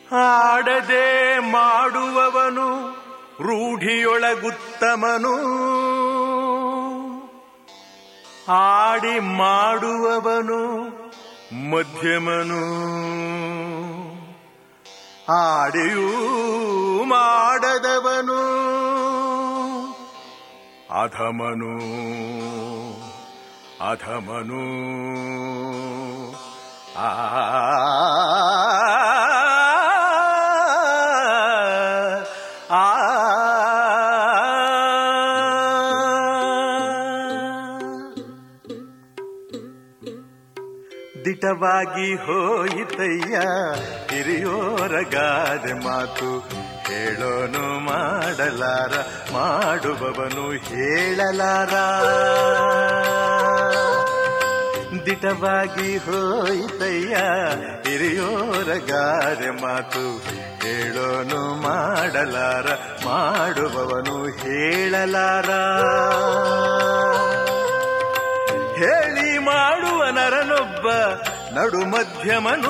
ಆಡದೆ ಮಾಡುವವನು ರೂಢಿಯೊಳಗುತ್ತಮನು ಆಡಿ ಮಾಡುವವನು ಮಧ್ಯಮನು ಆಡಿಯೂ ಮಾಡದವನು ಅಧಮನು ಅಧಮನು ಆ ಆ ದಿಟವಾಗಿ ಹೋಯಿತಯ್ಯ ಹಿರಿಯೋರ ಗಾದೆ ಮಾತು ಹೇಳೋನು ಮಾಡಲಾರ ಮಾಡುವವನು ಹೇಳಲಾರ ದಿಟವಾಗಿ ಹೋಯಿತಯ್ಯ ಹಿರಿಯೋರ ಗಾದೆ ಮಾತು ಹೇಳೋನು ಮಾಡಲಾರ ಮಾಡುವವನು ಹೇಳಲಾರ ಹೇಳಿ ಮಾಡುವ ನರನೊಬ್ಬ ನಡು ಮಧ್ಯಮನು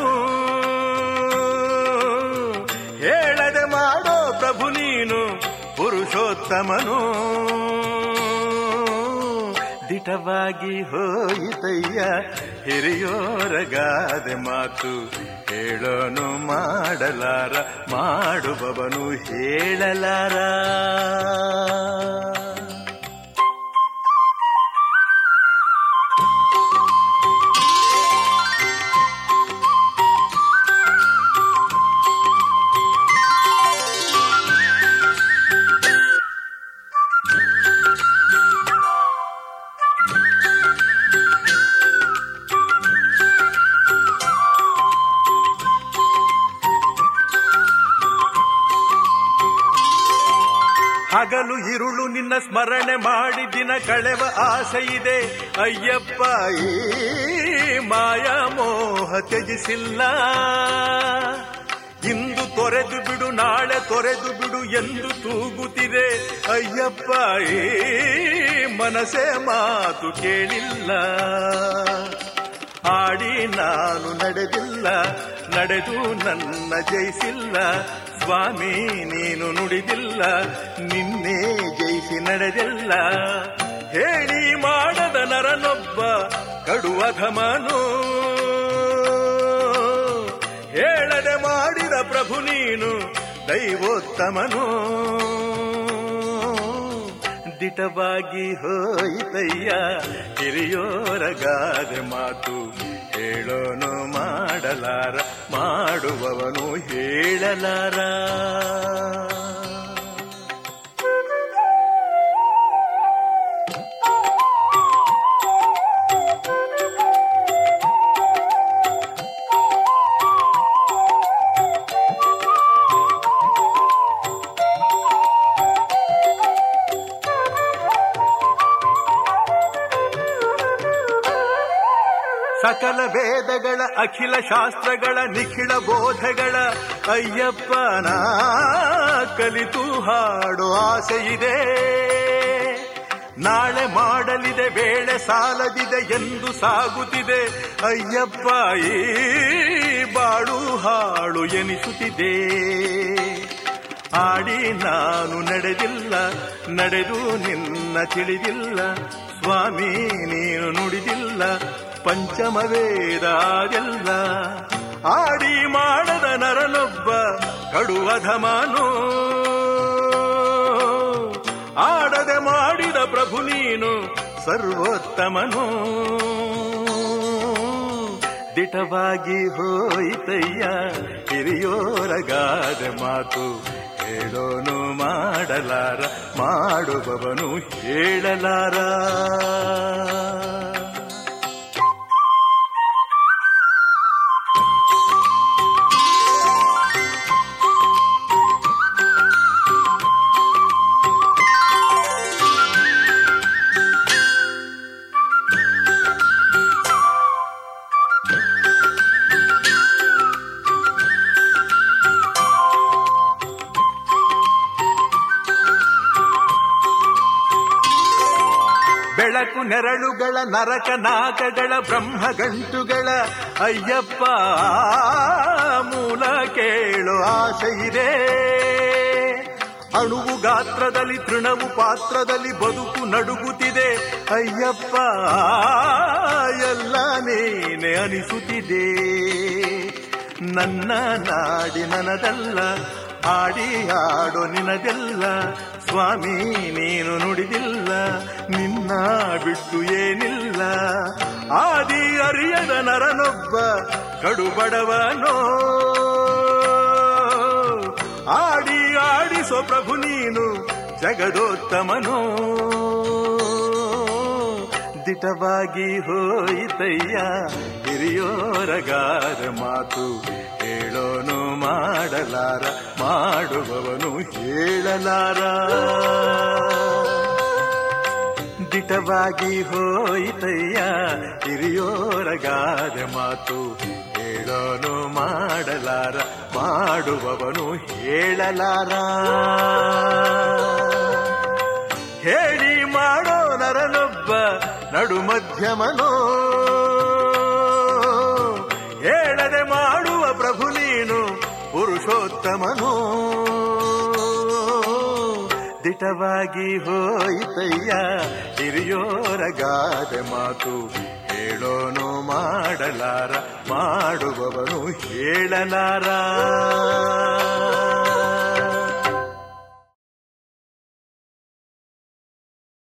ಹೇಳದೆ ಮಾಡೋ ಪ್ರಭು ನೀನು ಪುರುಷೋತ್ತಮನು ದಿಟವಾಗಿ ಹೋಯಿತಯ್ಯ ಹಿರಿಯೋರ ಗಾದೆ ಮಾತು ಹೇಳೋನು ಮಾಡಲಾರ ಮಾಡುವವನು ಹೇಳಲಾರ ಹಗಲು ಇರುಳು ನಿನ್ನ ಸ್ಮರಣೆ ಮಾಡಿ ದಿನ ಕಳೆವ ಆಸೆ ಇದೆ ಅಯ್ಯಪ್ಪ ಈ ಮಾಯ ಮೋಹ ತ್ಯಜಿಸಿಲ್ಲ ಇಂದು ತೊರೆದು ಬಿಡು ನಾಳೆ ತೊರೆದು ಬಿಡು ಎಂದು ತೂಗುತ್ತಿದೆ ಅಯ್ಯಪ್ಪ ಈ ಮನಸೆ ಮಾತು ಕೇಳಿಲ್ಲ ಆಡಿ ನಾನು ನಡೆದಿಲ್ಲ ನಡೆದು ನನ್ನ ಜಯಿಸಿಲ್ಲ ಸ್ವಾಮಿ ನೀನು ನುಡಿದಿಲ್ಲ ನಿನ್ನೆ ಜಯಿಸಿ ನಡೆದಿಲ್ಲ ಹೇಳಿ ಮಾಡದ ನರನೊಬ್ಬ ಕಡುವಧಮನು ಹೇಳದೆ ಮಾಡಿದ ಪ್ರಭು ನೀನು ದೈವೋತ್ತಮನು ದಿಟವಾಗಿ ಹೋಯಿತಯ್ಯ ಹಿರಿಯೋರ ಗಾದೆ ಮಾತು ಹೇಳೋನು ಮಾಡಲಾರ ಮಾಡುವವನು ಹೇಳಲಾರ ಸಕಲ ವೇದಗಳ ಅಖಿಲ ಶಾಸ್ತ್ರಗಳ ನಿಖಿಳ ಬೋಧಗಳ ಅಯ್ಯಪ್ಪನ ಕಲಿತು ಹಾಡು ಆಸೆ ಇದೆ ನಾಳೆ ಮಾಡಲಿದೆ ವೇಳೆ ಸಾಲದಿದೆ ಎಂದು ಸಾಗುತ್ತಿದೆ ಅಯ್ಯಪ್ಪ ಈ ಬಾಳು ಹಾಳು ಎನಿಸುತ್ತಿದೆ ಆಡಿ ನಾನು ನಡೆದಿಲ್ಲ ನಡೆದು ನಿನ್ನ ತಿಳಿದಿಲ್ಲ ಸ್ವಾಮಿ ನೀನು ನುಡಿದಿಲ್ಲ ಪಂಚಮ ವೇದ ಅದೆಲ್ಲ ಆಡಿ ಮಾಡದ ನರನೊಬ್ಬ ಕಡುವಧಮನು ಆಡದೆ ಮಾಡಿದ ಪ್ರಭು ನೀನು ಸರ್ವೋತ್ತಮನು ದಿಟವಾಗಿ ಹೋಯಿತಯ್ಯ ಹಿರಿಯೋರ ಗಾದೆ ಮಾತು ಹೇಳೋನು ಮಾಡಲಾರ ಮಾಡುವವನು ಹೇಳಲಾರ ಬೆಳಕು ಬೆಳಕು ನೆರಳುಗಳ ನರಕ ನಾಕಗಳ ಬ್ರಹ್ಮಗಂಟುಗಳ ಅಯ್ಯಪ್ಪ ಮೂಲ ಕೇಳೋ ಆಸೆ ಇದೆ ಅಣುವು ಗಾತ್ರದಲ್ಲಿ ತೃಣವು ಪಾತ್ರದಲ್ಲಿ ಬದುಕು ನಡುಗುತ್ತಿದೆ ಅಯ್ಯಪ್ಪ ಎಲ್ಲ ನೀನೆ ಅನಿಸುತ್ತಿದೆ ನನ್ನ ನಾಡಿ ನನದಲ್ಲ ಆಡಿ ಆಡೋ ನಿನದೆಲ್ಲ ಸ್ವಾಮಿ ನೀನು ನುಡಿದಿಲ್ಲ ನಿನ್ನ ಬಿಟ್ಟು ಏನಿಲ್ಲ ಆದಿ ಅರಿಯದ ನರನೊಬ್ಬ ಕಡುಬಡವನೋ ಆಡಿ ಆಡಿಸೋ ಪ್ರಭು ನೀನು ಜಗದೋತ್ತಮನೋ ದಿಟವಾಗಿ ಹೋಯಿತಯ್ಯ ಹಿರಿಯೋರಗಾರ ಮಾತು ಹೇಳೋನು ಮಾಡಲಾರ ಮಾಡುವವನು ಹೇಳಲಾರ ದಿಟವಾಗಿ ಹೋಯಿತಯ್ಯ ಹಿರಿಯೋರಗಾದ ಮಾತು ಹೇಳೋನು ಮಾಡಲಾರ ಮಾಡುವವನು ಹೇಳಲಾರ ಹೇಳಿ ಮಾಡೋ ನರನೊಬ್ಬ ನಡು ಮಧ್ಯಮನೋ ಹೇಳದೆ ಮಾಡುವ ಪ್ರಭು ನೀನು ಪುರುಷೋತ್ತಮನೋ ದಿಟವಾಗಿ ಹೋಯಿತಯ್ಯ ಹಿರಿಯೋರಗಾದ ಮಾತು ಹೇಳೋನು ಮಾಡಲಾರ ಮಾಡುವವನು ಹೇಳಲಾರ